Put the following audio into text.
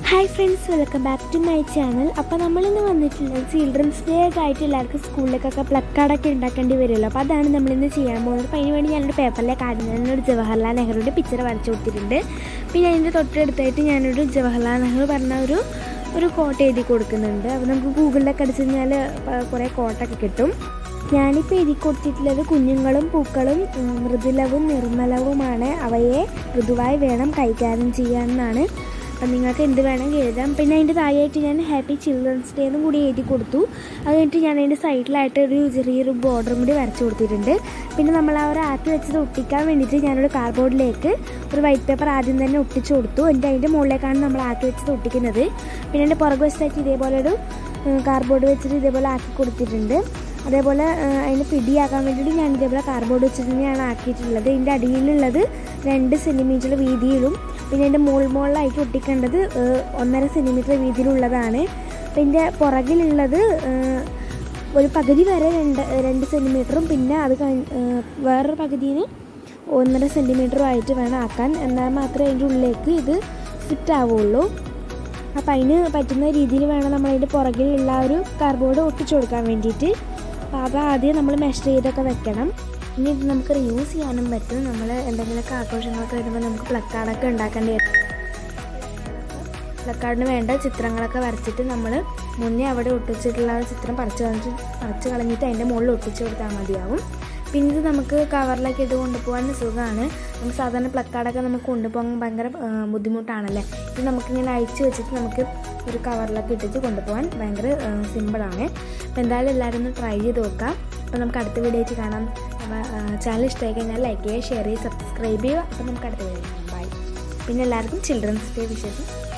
hi friends welcome back to my channel അപ്പോൾ നമ്മളിന്ന് വന്നിട്ടുള്ളത് ചിൽഡ്രൻസ് ഡേ ഒക്കെ ആയിട്ട് എല്ലാവർക്കും സ്കൂളിലേക്കൊക്കെ പ്ലക്കാർഡൊക്കെ ഉണ്ടാക്കേണ്ടി വരുമല്ലോ അപ്പോൾ അതാണ് നമ്മളിന്ന് ചെയ്യാൻ പോകുന്നത് അപ്പോൾ അതിന് വേണ്ടി ഞാനൊരു പേപ്പറിലെ കാർഡിൽ ഒരു ജവഹർലാൽ നെഹ്റുവിൻ്റെ പിക്ചർ വരച്ചു കൊടുത്തിട്ടുണ്ട് പിന്നെ അതിൻ്റെ തൊട്ടടുത്തായിട്ട് ഞാനൊരു ജവഹർലാൽ നെഹ്റു പറഞ്ഞ ഒരു ഒരു കോട്ട് എഴുതി കൊടുക്കുന്നുണ്ട് അപ്പോൾ നമുക്ക് ഗൂഗിളിലൊക്കെ അടിച്ചു കഴിഞ്ഞാൽ കുറേ കോട്ടൊക്കെ കിട്ടും ഞാനിപ്പോൾ എഴുതി കൊടുത്തിട്ടുള്ളത് കുഞ്ഞുങ്ങളും പൂക്കളും ഉം, മൃദുലവും നിർമ്മലവുമാണ് അവയെ മൃദുവായി വേണം കൈകാര്യം ചെയ്യാമെന്നാണ് അപ്പം നിങ്ങൾക്ക് എന്ത് വേണമെങ്കിൽ എഴുതാം പിന്നെ അതിൻ്റെ താഴെയായിട്ട് ഞാൻ ഹാപ്പി ചിൽഡ്രൻസ് ഡേ എന്നും കൂടി എഴുതി കൊടുത്തു അത് കഴിഞ്ഞിട്ട് ഞാൻ അതിൻ്റെ സൈഡിലായിട്ട് ഒരു ചെറിയൊരു ബോർഡറും കൂടി വരച്ചു കൊടുത്തിട്ടുണ്ട് പിന്നെ നമ്മൾ ആ ഒരു ആക്കി വെച്ചത് ഒട്ടിക്കാൻ വേണ്ടിയിട്ട് ഞാനൊരു കാർഡ്ബോർഡിലേക്ക് ഒരു വൈറ്റ് പേപ്പർ ആദ്യം തന്നെ ഒട്ടിച്ചു കൊടുത്തു എന്നിട്ട് അതിൻ്റെ മുകളിലേക്കാണ് നമ്മൾ ആക്കി വെച്ചത് ഒട്ടിക്കുന്നത് പിന്നെ എൻ്റെ പുറകു വശത്തായിട്ട് ഇതേപോലെ ഒരു കാർഡ്ബോർഡ് വെച്ചിട്ട് ഇതേപോലെ ആക്കി കൊടുത്തിട്ടുണ്ട് അതേപോലെ ആ, അതിന് പിടിയാക്കാൻ വേണ്ടിയിട്ട് ഞാൻ ഇതേപോലെ കാർഡ്ബോർഡ് വെച്ചിട്ട് തന്നെയാണ് ആക്കിയിട്ടുള്ളത് ഇതിൻ്റെ അടിയിലുള്ളത് രണ്ട് സെൻറ്റിമീറ്റർ വീതിയിലും പിന്നെ അതിൻ്റെ മുകൾ മുകളിലായിട്ട് ഒട്ടിക്കേണ്ടത് ആ, ഒന്നര സെൻറ്റിമീറ്റർ വീതിയിലുള്ളതാണ് അപ്പോൾ ഇതിൻ്റെ പുറകിലുള്ളത് ആ, ഒരു പകുതി വരെ രണ്ട് രണ്ട് സെൻറ്റിമീറ്ററും പിന്നെ അത് കഴിഞ്ഞ് ആ, വേറൊരു പകുതിന് ഒന്നര സെൻറ്റിമീറ്ററും ആയിട്ട് വേണം ആക്കാൻ എന്നാൽ മാത്രമേ അതിൻ്റെ ഉള്ളിലേക്ക് ഇത് ഫിറ്റ് ആവുള്ളൂ അപ്പം അതിന് പറ്റുന്ന രീതിയിൽ വേണം നമ്മൾ അതിൻ്റെ പുറകിലുള്ള ആ ഒരു കാർഡ്ബോർഡ് ഒട്ടിച്ചു കൊടുക്കാൻ വേണ്ടിയിട്ട് അപ്പോൾ അത് ആദ്യം നമ്മൾ മെഷർ ചെയ്തൊക്കെ വെക്കണം ഇനി ഇത് നമുക്ക് റീയൂസ് ചെയ്യാനും പറ്റും നമ്മൾ എന്തെങ്കിലുമൊക്കെ ആഘോഷങ്ങളൊക്കെ വരുമ്പോൾ നമുക്ക് പ്ലക്കാർഡൊക്കെ ഉണ്ടാക്കേണ്ടി വരും പ്ലക്കാർഡിന് വേണ്ട ചിത്രങ്ങളൊക്കെ വരച്ചിട്ട് നമ്മൾ മുന്നേ അവിടെ ഒട്ടിച്ചിട്ടുള്ള ആ ചിത്രം പറിച്ച് കളഞ്ഞിട്ട് പറിച്ച് കളഞ്ഞിട്ട് അതിൻ്റെ മുകളിൽ ഒട്ടിച്ച് കൊടുത്താൽ മതിയാവും പിന്നെ ഇത് നമുക്ക് കവറിലേക്ക് ഇത് കൊണ്ടുപോകാൻ സുഖമാണ് നമുക്ക് സാധാരണ പ്ലക്കാർഡൊക്കെ നമുക്ക് കൊണ്ടുപോകാൻ ഭയങ്കര ആ, ബുദ്ധിമുട്ടാണല്ലേ ഇത് നമുക്കിങ്ങനെ അയച്ച് വെച്ചിട്ട് നമുക്ക് ഒരു കവറിലൊക്കെ ഇട്ടിട്ട് കൊണ്ടുപോകാൻ ഭയങ്കര സിമ്പിളാണ് അപ്പോൾ എന്തായാലും എല്ലാവരും ഒന്ന് ട്രൈ ചെയ്ത് നോക്കാം അപ്പോൾ നമുക്ക് അടുത്ത വീഡിയോ ആയിട്ട് കാണാം ചാനൽ ഇഷ്ടമായി കഴിഞ്ഞാൽ ലൈക്ക് ചെയ്യുക ഷെയർ ചെയ്യുക സബ്സ്ക്രൈബ് ചെയ്യുക അപ്പോൾ നമുക്ക് അടുത്ത വീഡിയോ കാണാം ബൈ പിന്നെ എല്ലാവർക്കും ചിൽഡ്രൻസ് ഡേ വിശേഷം